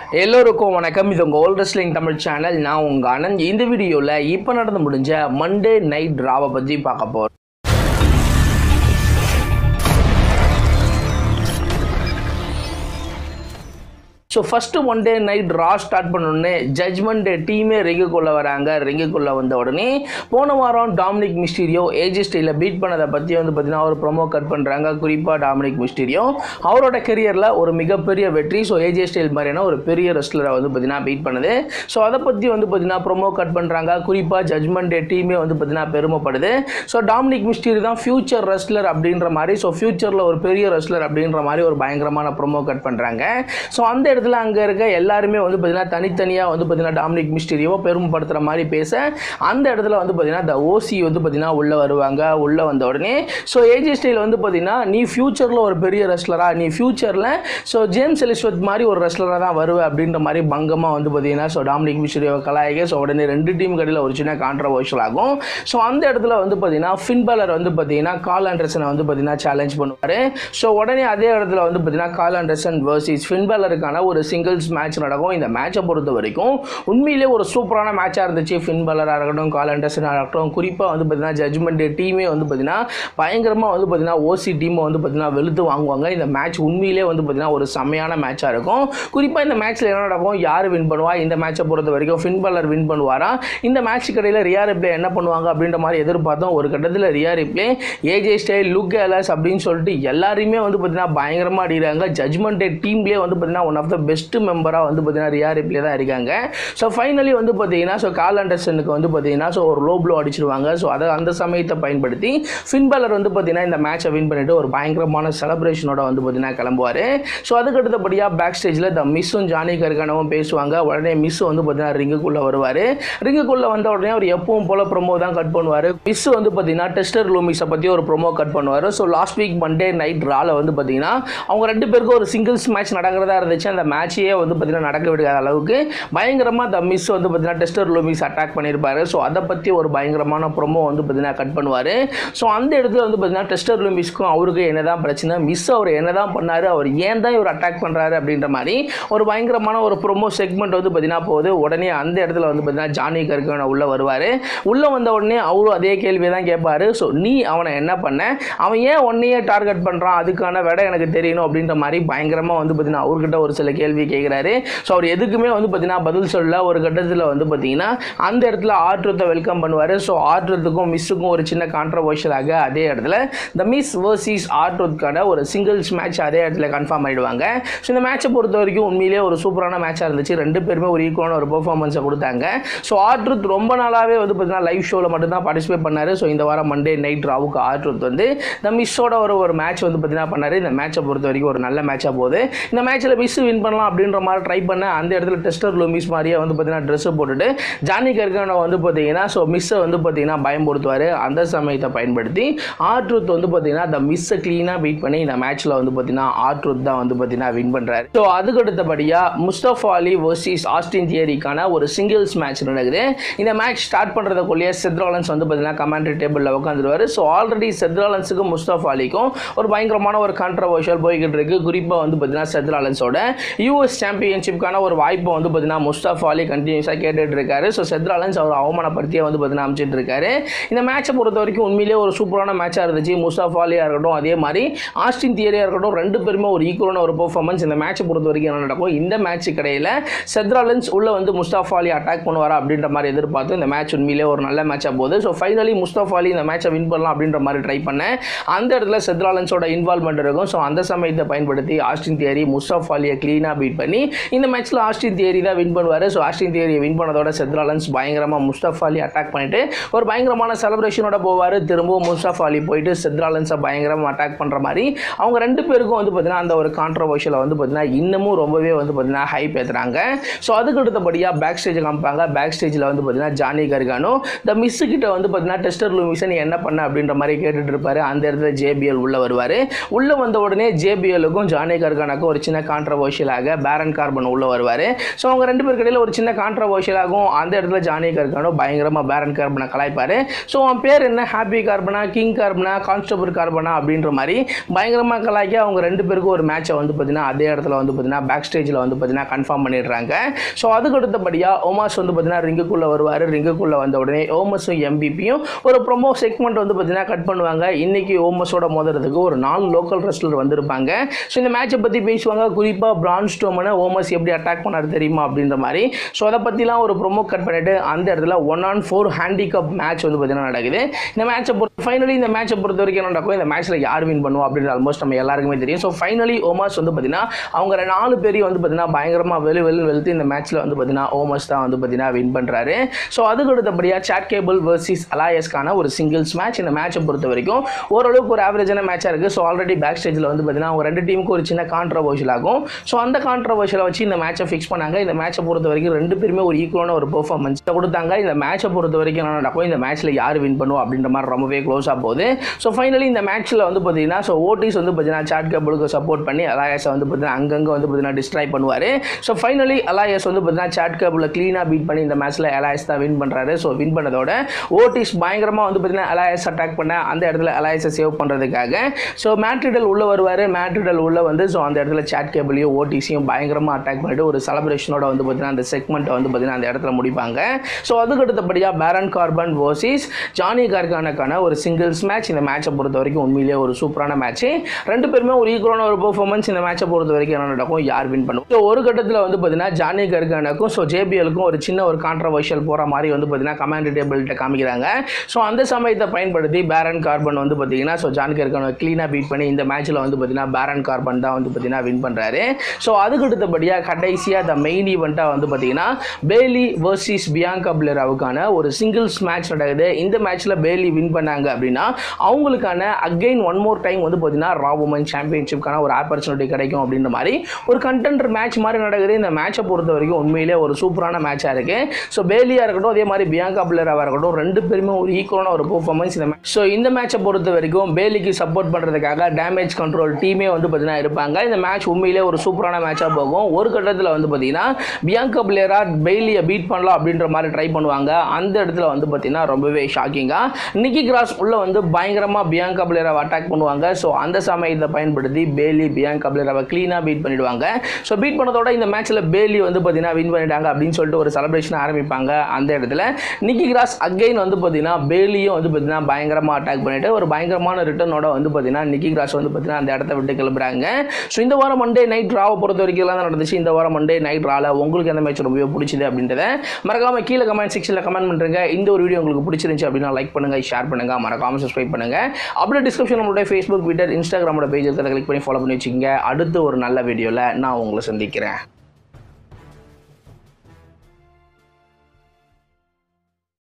எல்லோருக்கும் வணக்கம் இது உங்கள் ஓல்ட் ரெஸ்லிங் தமிழ் சேனல் நான் உங்கள் ஆனந்த் இந்த வீடியோவில் இப்போ நடந்து முடிஞ்ச மண்டே நைட் ட்ராவை பற்றி பார்க்க போகிறோம் so first one day night Raw start பண்ணோடனே ஜட்ஜ்மெண்ட் டே டீமே ரிங்குக்குள்ளே வராங்க ரிங்குக்குள்ளே வந்த உடனே போன வாரம் டாமினிக் மிஸ்டீரியோ ஏஜி ஸ்டைலில் பீட் பண்ணதை பற்றி வந்து பார்த்தீங்கன்னா ஒரு ப்ரோமோ கட் பண்ணுறாங்க குறிப்பாக டாமினிக் மிஸ்டீரியோ அவரோட கெரியரில் ஒரு மிகப்பெரிய வெற்றி ஸோ ஏஜே ஸ்டைல் மாதிரியான ஒரு பெரிய ரெஸ்லரை வந்து பார்த்தீங்கன்னா பீட் பண்ணுது ஸோ அதை பற்றி வந்து பார்த்தீங்கன்னா ப்ரோமோ கட் பண்ணுறாங்க குறிப்பாக ஜட்ஜ்மெண்ட் டே டீமே வந்து பார்த்தீங்கன்னா பெருமைப்படுது ஸோ டாமினிக் மிஸ்டீரி தான் ஃபியூச்சர் ரெஸ்லர் அப்படின்ற மாதிரி ஸோ ஃபியூச்சரில் ஒரு பெரிய ரெஸ்லர் அப்படின்ற மாதிரி ஒரு பயங்கரமான ப்ரோமோ கட் பண்ணுறாங்க ஸோ அந்த இடத்துல அங்கே இருக்க எல்லாருமே வந்து பார்த்தீங்கன்னா தனித்தனியாக வந்து பார்த்தீங்கன்னா டாமினிக் மிஸ்டீரியோ பெருமைப்படுத்துகிற மாதிரி பேச அந்த இடத்துல வந்து பார்த்தீங்கன்னா த ஓசி வந்து பார்த்தீங்கன்னா உள்ளே வருவாங்க உள்ளே வந்த உடனே ஸோ ஏஜி ஸ்டைல் வந்து பார்த்தீங்கன்னா நீ ஃபியூச்சரில் ஒரு பெரிய ரெஸ்லராக நீ ஃபியூச்சரில் ஸோ ஜேம்ஸ் எலிஸ்வத் மாதிரி ஒரு ரெஸ்லராக தான் வருவ அப்படின்ற மாதிரி பங்கமாக வந்து பார்த்தீங்கன்னா ஸோ டாமினிக் மிஸ்டீரியோ கலாயக ஸோ உடனே ரெண்டு டீம் கடையில் ஒரு சின்ன கான்ட்ரவர்ஷியல் ஆகும் ஸோ அந்த இடத்துல வந்து பார்த்தீங்கன்னா ஃபின்பலர் வந்து பார்த்தீங்கன்னா கால் ஆண்டர்சனை வந்து பார்த்தீங்கன்னா சேலஞ்ச் பண்ணுவார் ஸோ உடனே அதே இடத்துல வந்து பார்த்தீங்கன்னா கால் ஆண்டர்சன் வர்சஸ் ஃபின்பலருக்கான ஒரு சிங்கிள்ஸ் மேட்ச் நடக்கும் இந்த மேட்சை பொறுத்த வரைக்கும் உண்மையிலே ஒரு சூப்பரான மேட்சாக இருந்துச்சு ஃபின்பலராக இருக்கட்டும் கால் ஆண்டர்சனாக இருக்கட்டும் குறிப்பாக வந்து பார்த்தீங்கன்னா ஜட்ஜ்மெண்ட் டீமே வந்து பார்த்தீங்கன்னா பயங்கரமாக வந்து பார்த்தீங்கன்னா ஓசி டீமை வந்து பார்த்தீங்கன்னா வெளுத்து வாங்குவாங்க இந்த மேட்ச் உண்மையிலே வந்து பார்த்தீங்கன்னா ஒரு செம்மையான மேட்சாக இருக்கும் குறிப்பாக இந்த மேட்ச்சில் என்ன நடக்கும் யார் வின் பண்ணுவா இந்த மேட்சை பொறுத்த வரைக்கும் ஃபின்பலர் வின் பண்ணுவாரா இந்த மேட்ச் கடையில் ரியா ரிப்ளே என்ன பண்ணுவாங்க அப்படின்ற மாதிரி எதிர்பார்த்தோம் ஒரு கட்டத்தில் Rhea Ripley AJ style look எலஸ் அப்படின்னு சொல்லிட்டு எல்லாருமே வந்து பார்த்தீங்கன்னா பயங்கரமாக அடிக்கிறாங்க ஜட்ஜ்மெண்ட் டே டீம்லேயே வந்து பார்த்தீங்கன்னா ஒன் ஆஃப் த பெஸ்ட் மெம்பராக வந்து பார்த்தீங்கன்னா ரியா ரிப்ளே தான் இருக்காங்க ஸோ ஃபைனலி வந்து பார்த்தீங்கன்னா ஸோ கால் அண்டர்சனுக்கு வந்து பார்த்தீங்கன்னா ஸோ ஒரு லோ ப்ளோ அடிச்சிருவாங்க ஸோ அதை அந்த சமயத்தை பயன்படுத்தி ஃபின்பலர் வந்து பார்த்தீங்கன்னா இந்த மேட்சை வின் பண்ணிட்டு ஒரு பயங்கரமான செலப்ரேஷனோட வந்து பார்த்தீங்கன்னா கிளம்புவார் ஸோ அதுக்கு அடுத்தபடியாக பேக் ஸ்டேஜில் த மிஸ்ஸும் ஜானி கருக்கானவும் பேசுவாங்க உடனே மிஸ் வந்து பார்த்தீங்கன்னா ரிங்குக்குள்ளே வருவார் ரிங்குக்குள்ளே வந்த உடனே அவர் எப்பவும் போல ப்ரொமோ தான் கட் பண்ணுவார் மிஸ் வந்து பார்த்தீங்கன்னா டெஸ்டர் லூமிஸை பற்றி ஒரு ப்ரொமோ கட் பண்ணுவார் so last week Monday night ரால வந்து பார்த்தீங்கன்னா அவங்க ரெண்டு பேருக்கும் ஒரு சிங்கிள்ஸ் மேட்ச் நடக்கிறதா இருந்துச்சு அந்த மேட்சையே வந்து பார்த்தீங்கன்னா நடக்க விடாத அளவுக்கு பயங்கரமாக த மிஸ் வந்து பார்த்தீங்கன்னா டெஸ்டர் லூமிஸ் அட்டாக் பண்ணியிருப்பாரு ஸோ அதை பற்றி ஒரு பயங்கரமான ப்ரொமோ வந்து பார்த்தீங்கன்னா கட் பண்ணுவார் ஸோ அந்த இடத்துல வந்து பார்த்தீங்கன்னா டெஸ்டர் லூமிஸ்க்கும் அவருக்கு என்ன தான் பிரச்சனை மிஸ் அவர் என்ன தான் பண்ணார் அவர் ஏன் தான் இவர் அட்டாக் பண்ணுறாரு அப்படின்ற மாதிரி ஒரு பயங்கரமான ஒரு ப்ரொமோ செக்மெண்ட் வந்து பார்த்தீங்கன்னா போகுது உடனே அந்த இடத்துல வந்து பார்த்தீங்கன்னா ஜானி கருக்கவனை உள்ளே வருவார் உள்ளே வந்த உடனே அவரும் அதே கேள்வியை தான் கேட்பாரு ஸோ நீ அவனை என்ன பண்ண அவன் ஏன் உன்னையே டார்கெட் பண்ணுறான் அதுக்கான விட எனக்கு தெரியணும் அப்படின்ற மாதிரி பயங்கரமாக வந்து பார்த்தீங்கன்னா அவர்கிட்ட ஒரு சில கேள்வி கேட்குறாரு ஸோ அவர் எதுக்குமே வந்து பார்த்தீங்கன்னா பதில் சொல்ல ஒரு கட்டத்தில் வந்து பார்த்தீங்கன்னா அந்த இடத்துல ஆர்ட்ரத்தை வெல்கம் பண்ணுவார் ஸோ ஆர்ட்ரத்துக்கும் மிஸ்ஸுக்கும் ஒரு சின்ன கான்ட்ரவர்ஷியலாக அதே இடத்துல த மிஸ் வர்சஸ் ஆர்ட்ரத்துக்கான ஒரு சிங்கிள்ஸ் மேட்ச் அதே இடத்துல கன்ஃபார்ம் ஆகிடுவாங்க ஸோ இந்த மேட்சை பொறுத்த வரைக்கும் உண்மையிலேயே ஒரு சூப்பரான மேட்சாக இருந்துச்சு ரெண்டு பேருமே ஒரு ஈக்குவலான ஒரு பெர்ஃபார்மன்ஸை கொடுத்தாங்க ஸோ ஆர்ட்ருத் ரொம்ப நாளாகவே வந்து பார்த்தீங்கன்னா லைவ் ஷோவில் மட்டும்தான் பார்ட்டிசிபேட் பண்ணார் ஸோ இந்த வாரம் மண்டே நைட் ராவுக்கு ஆர்ட்ருத் வந்து த மிஸ்ஸோட ஒரு ஒரு மேட்ச் வந்து பார்த்தீங்கன்னா பண்ணார் இந்த மேட்சை பொறுத்த வரைக்கும் ஒரு நல்ல மேட்சாக போகுது இந்த மேட்ச்சில் மிஸ் வின் பண்ணலாம் அப்படின்ற மாதிரி ட்ரை பண்ண அந்த இடத்துல டெஸ்டர் லூமிஸ் மாதிரியே வந்து பார்த்தீங்கன்னா ட்ரெஸ்ஸை போட்டுட்டு ஜானி கர்கானை வந்து பார்த்தீங்கன்னா ஸோ மிஸ்ஸை வந்து பார்த்தீங்கன்னா பயன்படுத்துவார் அந்த சமயத்தை பயன்படுத்தி ஆர்ட்ருத் வந்து பார்த்தீங்கன்னா த மிஸ்ஸை க்ளீனாக பீட் பண்ணி இந்த மேட்ச்சில் வந்து பார்த்தீங்கன்னா ஆர்ட்ருத் தான் வந்து பார்த்தீங்கன்னா வின் பண்ணுறாரு ஸோ அதுக்கு அடுத்தபடியாக முஸ்தஃபா அலி வர்சஸ் ஆஸ்டின் தியரிக்கான ஒரு சிங்கிள்ஸ் மேட்ச் நடக்குது இந்த மேட்ச் ஸ்டார்ட் பண்ணுறதுக்குள்ளேயே செத்ராலன்ஸ் வந்து பார்த்தீங்கன்னா கமாண்டரி டேபிளில் உட்காந்துருவார் ஸோ ஆல்ரெடி செத்ராலன்ஸுக்கும் முஸ்தஃபா அலிக்கும் ஒரு பயங்கரமான ஒரு கான்ட்ரவர்ஷியல் போய்கிட்டு இருக்கு குறிப்பாக வந்து பார்த்தீங்கன்னா செத்ராலன்ஸோட யூஎஸ் சாம்பியன்ஷிப்கான ஒரு வாய்ப்பை வந்து பார்த்தீங்கன்னா முஸ்தஃபா அலி கண்டினியூஸாக கேட்டுட்டு இருக்காரு ஸோ செத்ராலன்ஸ் அவர் அவமானப்படுத்தியே வந்து பார்த்தீங்கன்னா அமைச்சிட்டு இருக்காரு இந்த மேட்சை பொறுத்த வரைக்கும் உண்மையிலேயே ஒரு சூப்பரான மேட்சாக இருந்துச்சு முஸ்தஃபா அலியாக இருக்கட்டும் அதே மாதிரி ஆஸ்டின் தியரியாக இருக்கட்டும் ரெண்டு பேருமே ஒரு ஈக்குவலான ஒரு பெர்ஃபார்மன்ஸ் இந்த மேட்சை பொறுத்த வரைக்கும் என்ன நடக்கும் இந்த மேட்ச் கடையில் செத்ராலன்ஸ் உள்ள வந்து முஸ்தாஃபா அலி அட்டாக் பண்ணுவாரா அப்படின்ற மாதிரி எதிர்பார்த்து இந்த மேட்ச் உண்மையிலே ஒரு நல்ல மேட்சாக போகுது ஸோ ஃபைனலி முஸ்தாஃபா அலி இந்த மேட்சை வின் பண்ணலாம் அப்படின்ற மாதிரி ட்ரை பண்ணேன் அந்த இடத்துல செத்ராலன்ஸோட இன்வால்மெண்ட் இருக்கும் ஸோ அந்த சமயத்தை பயன்படுத்தி ஆஸ்டின் தியரி முஸ்தாஃபா அலியை க்ளீனாக பீட் பண்ணி இந்த மேட்ச்சில் ஆஸ்டின் தியரி தான் வின் பண்ணுவார் ஸோ ஆஸ்டின் தியரியை வின் பண்ணதோட செத்ராலன்ஸ் பயங்கரமாக முஸ்தாஃபா அலி அட்டாக் பண்ணிட்டு ஒரு பயங்கரமான செலிப்ரேஷனோட போவார் திரும்பவும் முஸ்தாஃபா அலி போயிட்டு செத்ராலன்ஸை பயங்கரமாக அட்டாக் பண்ணுற மாதிரி அவங்க ரெண்டு பேருக்கும் வந்து பார்த்தீங்கன்னா அந்த ஒரு கான்ட்ரவர்ஷியலை வந்து பார்த்தீங்கன்னா இன்னமும் ரொம்பவே வந்து பார்த்தீங்கன்னா ஹைப் ஏற்றுறாங்க ஸோ அதுக்கு அடுத்தபடியாக பேக் ஸ்டேஜ் காமிப்பாங்க பேக் ஸ்டேஜில் வந்து பார்த்தீங்கன்னா ஜானி கர்கானோ இந்த மிஸ்ஸு கிட்ட வந்து பார்த்தீங்கன்னா டெஸ்டர் லூமிஸை நீ என்ன பண்ண அப்படின்ற மாதிரி கேட்டுட்டு இருப்பாரு அந்த இடத்துல ஜேபிஎல் உள்ளே வருவார் உள்ளே வந்த உடனே ஜேபிஎலுக்கும் ஜானி கர்கானாக்கும் ஒரு சின்ன கான்ட்ரவர்ஷியல் பதிலாக பேரன் கார்பன் உள்ள வருவார் ஸோ அவங்க ரெண்டு பேருக்கு இடையில ஒரு சின்ன கான்ட்ரவர்ஷியலாகும் அந்த இடத்துல ஜானி கர்கானோ பயங்கரமாக பேரன் கார்பனை கலாய்ப்பார் ஸோ அவன் பேர் என்ன happy Corbin king Corbin constable Corbin அப்படின்ற மாதிரி பயங்கரமாக கலாய்க்க அவங்க ரெண்டு பேருக்கும் ஒரு மேட்சை வந்து பார்த்தீங்கன்னா அதே இடத்துல வந்து பார்த்தீங்கன்னா பேக் ஸ்டேஜில் வந்து பார்த்தீங்கன்னா கன்ஃபார்ம் பண்ணிடுறாங்க ஸோ அதுக்கு அடுத்தபடியாக ஓமாஸ் வந்து பார்த்தீங்கன்னா ரிங்குக்குள்ளே வருவார் ரிங்குக்குள்ளே வந்த உடனே ஓமஸும் எம்பிபியும் ஒரு ப்ரொமோ செக்மெண்ட் வந்து பார்த்தீங்கன்னா கட் பண்ணுவாங்க இன்னைக்கு ஓமஸோட மோதுறதுக்கு ஒரு நாலு லோக்கல் ரெஸ்லர் வந்திருப்பாங்க ஸோ இந்த மேட்சை பற்றி பேசுவாங்க குறிப்பாக பிரான் ஸ்டோமனை ஓமஸ் எப்படி அட்டாக் பண்ணார் தெரியுமா அப்படின்ற மாதிரி ஸோ அதை பற்றிலாம் ஒரு ப்ரொமோ கட் பண்ணிட்டு அந்த இடத்துல one on four handicap match வந்து பார்த்தீங்கன்னா நடக்குது இந்த மேட்சை பொறுத்த ஃபைனலி இந்த மேட்சை பொறுத்த வரைக்கும் என்ன நடக்கும் இந்த மேட்ச்சில் யார் வின் பண்ணுவோம் அப்படின்னு ஆல்மோஸ்ட் நம்ம எல்லாருக்குமே தெரியும் ஸோ ஃபைனலி ஓமாஸ் வந்து பார்த்தீங்கன்னா அவங்க நாலு பேரையும் வந்து பார்த்தீங்கன்னா பயங்கரமாக வெளு வெளு வெளுத்து இந்த மேட்ச்சில் வந்து பார்த்தீங்கன்னா ஓமஸ் தான் வந்து பார்த்தீங்கன்னா வின் பண்ணுறாரு ஸோ அதுக்கு அடுத்தபடியாக சாட் கேபிள் வர்சஸ் அலாயஸ்க்கான ஒரு சிங்கிள்ஸ் மேட்ச் இந்த மேட்சை பொறுத்த வரைக்கும் ஓரளவுக்கு ஒரு ஆவரேஜான மேட்சாக இருக்குது ஸோ ஆல்ரெடி பேக் ஸ்டேஜில் வந்து பார்த்தீங்கன்னா அவங்க ரெண்டு டீமுக்கு ஒரு சின்ன கான்ட்ரவர்ஷியல் ஆகும் ஸோ அந்த கான்ட்ரவர்ஷியலை வச்சு இந்த மேட்சை ஃபிக்ஸ் பண்ணாங்க இந்த மேட்சை பொறுத்த வரைக்கும் ரெண்டு பேருமே ஒரு ஈக்குவலான ஒரு பெர்ஃபார்மன்ஸ் கொடுத்தாங்க இந்த மேட்சை பொறுத்த வரைக்கும் என்ன நடக்கும் இந்த மேட்ச்சில் யார் வின் பண்ணுவோம் அப்படின்ற மாதிரி ரொம்பவே க்ளோஸாக போகுது ஸோ ஃபைனலி இந்த மேட்ச்சில் வந்து பார்த்தீங்கன்னா ஸோ ஓட்டிஸ் வந்து பார்த்தீங்கன்னா சாட் கேபிளுக்கு சப்போர்ட் பண்ணி அலாயஸை வந்து பார்த்தீங்கன்னா அங்கங்கே வந்து பார்த்தீங்கன்னா டிஸ்ட்ராய் பண்ணுவார் ஸோ ஃபைனலி அலாயஸ் வந்து பார்த்தீங்கன்னா சாட் கேபிளில் க்ளீனாக பீட் பண்ணி இந்த மேட்ச்சில் அலாயஸ் தான் வின் பண்ணுறாரு ஸோ வின் பண்ணதோட ஓட்டிஸ் பயங்கரமாக வந்து பார்த்தீங்கன்னா அலாயஸ் அட்டாக் பண்ண அந்த இடத்துல அலாயஸை சேவ் பண்ணுறதுக்காக ஸோ மேட்ரிடல் உள்ளே வருவார் மேட்ரிடல் உள்ளே வந்து ஸோ அந்த இடத்துல சாட் கேபிளையும் ஓடிசியும் பயங்கரமாக அட்டாக் பண்ணிட்டு ஒரு செலப்ரேஷனோட வந்து பார்த்தீங்கன்னா அந்த செக்மெண்ட்டை வந்து பார்த்தீங்கன்னா அந்த இடத்துல முடிப்பாங்க ஸோ அதுக்கு அடுத்தபடியாக பேரன் கார்பன் வர்சஸ் ஜானி கார்கானுக்கான ஒரு சிங்கிள்ஸ் மேட்ச் இந்த மேட்சை பொறுத்த வரைக்கும் உண்மையிலேயே ஒரு சூப்பரான மேட்ச் ரெண்டு பேருமே ஒரு ஈக்குவலான ஒரு பெர்ஃபார்மன்ஸ் இந்த மேட்சை பொறுத்த வரைக்கும் என்ன நடக்கும் யார் வின் பண்ணுவோம் ஸோ ஒரு கட்டத்தில் வந்து பார்த்தீங்கன்னா ஜானி கர்கானுக்கும் ஸோ ஜேபிஎலுக்கும் ஒரு சின்ன ஒரு கான்ட்ரவர்ஷியல் போகிற மாதிரி வந்து பார்த்தீங்கன்னா கமாண்ட் டேபிள்கிட்ட காமிக்கிறாங்க ஸோ அந்த சமயத்தை பயன்படுத்தி பேரன் கார்பன் வந்து பார்த்தீங்கன்னா ஸோ ஜான் கர்கானை க்ளீனாக பீட் பண்ணி இந்த மேட்ச்சில் வந்து பார்த்தீங்கன்னா பேரன் கார்பன் தான் வந்து பார்த்தீங்கன்னா வின் பண்ணுறாரு ஸோ அதுக்கு அடுத்தபடியாக கடைசியாக த மெயின் ஈவெண்ட்டாக வந்து பார்த்தீங்கன்னா பேலி வர்சஸ் பியாங்கா பிளேராவுக்கான ஒரு சிங்கிள்ஸ் மேட்ச் நடக்குது இந்த மேட்ச்சில் பேலி வின் பண்ணாங்க அப்படின்னா அவங்களுக்கான அகைன் ஒன் மோர் டைம் வந்து பார்த்தீங்கன்னா ரா உமன் சாம்பியன்ஷிப்கான ஒரு ஆப்பர்ச்சுனிட்டி கிடைக்கும் அப்படின்ற மாதிரி ஒரு கண்டென்டர் மேட்ச் மாதிரி நடக்குது இந்த மேட்சை பொறுத்த வரைக்கும் உண்மையிலே ஒரு சூப்பரான மேட்சாக இருக்குது ஸோ பேலியாக இருக்கட்டும் அதே மாதிரி பியாங்கா பிளேராவாக இருக்கட்டும் ரெண்டு பேருமே ஒரு ஈக்குவலான ஒரு பெர்ஃபார்மன்ஸ் இந்த மேட்ச் ஸோ இந்த மேட்சை பொறுத்த வரைக்கும் பேலிக்கு சப்போர்ட் பண்ணுறதுக்காக டேமேஜ் கண்ட்ரோல் டீமே வந்து பார்த்தீங்கன்னா இருப்பாங்க இந்த மேட்ச் உண்மையிலே ஒரு சூப்பரான மேட்சாக போகும் ஒரு கட்டத்தில் வந்து பார்த்தீங்கன்னா பியாங்கா பிளேரா பெய்லியை பீட் பண்ணலாம் அப்படின்ற மாதிரி ட்ரை பண்ணுவாங்க அந்த இடத்துல வந்து பார்த்தீங்கன்னா ரொம்பவே ஷாக்கிங்காக நிக்கி கிராஸ் உள்ள வந்து பயங்கரமாக பியாங்கா பிளேராவை அட்டாக் பண்ணுவாங்க ஸோ அந்த சமயத்தை பயன்படுத்தி பேலி பியாங்கா பிளேராவை க்ளீனாக பீட் பண்ணிடுவாங்க ஸோ பீட் பண்ணதோட இந்த மேட்ச்சில் பேலி வந்து பார்த்தீங்கன்னா வின் பண்ணிட்டாங்க அப்படின்னு சொல்லிட்டு ஒரு செலிப்ரேஷன் ஆரம்பிப்பாங்க அந்த இடத்துல நிக்கி கிராஸ் அகைன் வந்து பார்த்தீங்கன்னா பேலியும் வந்து பார்த்தீங்கன்னா பயங்கரமாக அட்டாக் பண்ணிட்டு ஒரு பயங்கரமான ரிட்டர்னோட வந்து பார்த்தீங்கன்னா நிக்கி கிராஸ் வந்து பார்த்தீங்கன்னா அந்த இடத்த விட்டு கிளம்புறாங்க ஸோ இந்த வாரம் மண்டே நைட் ராவை பொறுத்த வரைக்கும் எல்லாம் தான் நடந்துச்சு இந்த வாரம் மண்டே நைட் ரால உங்களுக்கு எந்த மேட்ச் ரொம்பவே பிடிச்சது அப்படின்றத மறக்காம கீழே கமெண்ட் செக்ஷனில் கமெண்ட் பண்ணுறேங்க இந்த ஒரு வீடியோ உங்களுக்கு பிடிச்சிருந்துச்சு அப்படின்னா லைக் பண்ணுங்க ஷேர் பண்ணுங்க மறக்காம சப்ஸ்கிரைப் பண்ணுங்க அப்படியே டிஸ்கிரிப்ஷன் நம்மளுடைய ஃபேஸ்புக் ட்விட்டர் இன்ஸ்டாகிராமோட பேஜ் இருக்கிறத கிளிக் பண்ணி ஃபாலோ பண்ணி வச்சுக்கோங்க அடுத்து ஒரு நல்ல வீடியோவில் நான் உங்களை சந்திக்கிறேன்